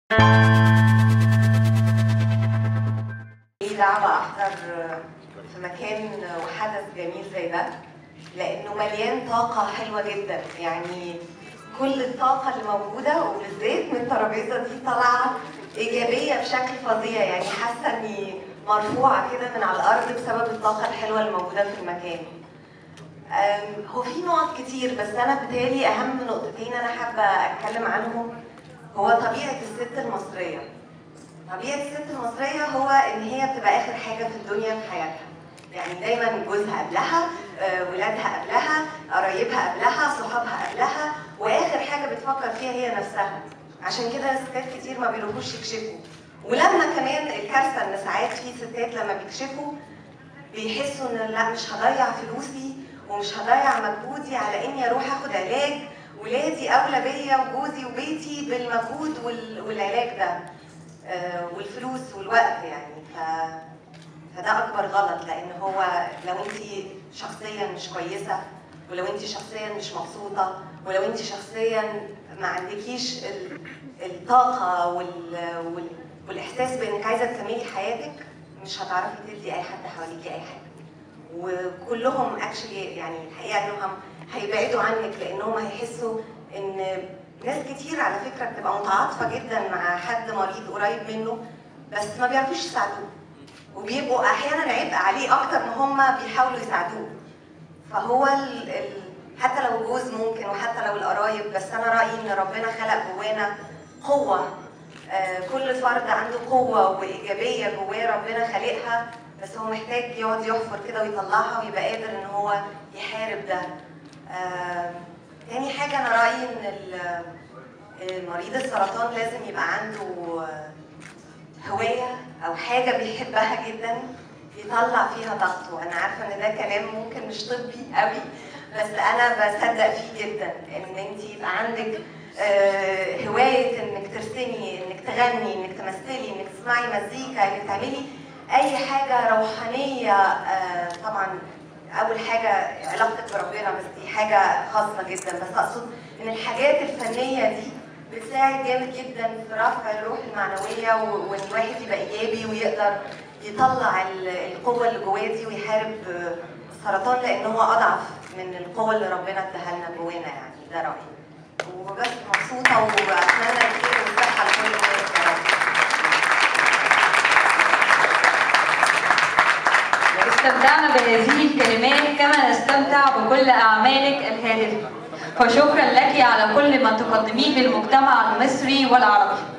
ليه دعوة أحضر في مكان وحدث جميل زي ده لأنه مليان طاقة حلوة جدا يعني كل الطاقة اللي موجودة وبالذات من الترابيزة دي طالعة إيجابية بشكل فظيع يعني حاسة إني مرفوعة كده من على الأرض بسبب الطاقة الحلوة اللي موجودة في المكان أم، هو في نقط كتير بس أنا بتالي أهم نقطتين أنا حابة أتكلم عنهم هو طبيعة الست المصرية طبيعة الست المصرية هو إن هي بتبقى آخر حاجة في الدنيا في حياتها يعني دايما جوزها قبلها آه، ولادها قبلها قرايبها قبلها صحابها قبلها واخر حاجه بتفكر فيها هي نفسها عشان كده ستات كتير ما بيروحوش يكشفوا ولما كمان الكارثه ان ساعات في ستات لما بيكشفوا بيحسوا ان لا مش هضيع فلوسي ومش هضيع مجهودي على اني اروح اخد علاج ولادي اولى بيا وجوزي وبيتي بالمجهود وال- والعلاج ده آه، والفلوس والوقت يعني ف فده اكبر غلط لان هو لو انت شخصيا مش كويسه ولو انت شخصيا مش مبسوطه ولو انت شخصيا ما عندكيش ال- الطاقه وال... وال... والاحساس بانك عايزه تكملي حياتك مش هتعرفي تدي اي حد حواليكي اي حاجه وكلهم اكشلي يعني الحقيقه انهم هيبعدوا عنك لانهم هيحسوا ان ناس كتير على فكره بتبقى متعاطفه جدا مع حد مريض قريب منه بس ما بيعرفوش يساعدوه وبيبقوا احيانا عبء عليه اكتر ما هم بيحاولوا يساعدوه فهو ال... ال... حتى لو جوز ممكن وحتى لو القرايب بس انا رايي ان ربنا خلق جوانا قوه آه، كل فرد عنده قوه وايجابيه جواه ربنا خالقها بس هو محتاج يقعد يحفر كده ويطلعها ويبقى قادر ان هو يحارب ده آه، تاني حاجه انا رايي ان ال- مريض السرطان لازم يبقى عنده آه، هوايه او حاجه بيحبها جدا يطلع فيها طاقته انا عارفه ان ده كلام ممكن مش طبي قوي بس انا بصدق فيه جدا ان انت يبقى عندك آه، هوايه انك ترسمي انك تغني انك تمثلي انك تسمعي مزيكا انك تعملي اي حاجه روحانيه آه، طبعا اول حاجه علاقتك بربنا بس دي حاجه خاصه جدا بس اقصد ان الحاجات الفنيه دي بتساعد جامد جدا في رفع الروح المعنويه و- وان الواحد يبقى ايجابي ويقدر يطلع ال- القوه اللي جواه دي ويحارب آه، السرطان لان هو اضعف من القوه اللي ربنا اداها لنا جوانا يعني ده رايي وبس مبسوطه واتمنى الخير والصحه لكل الناس يا رب استمتعنا بهذه الكلمات كما نستمتع بكل أعمالك الهادفة فشكرا لك على كل ما تقدميه للمجتمع المصري والعربي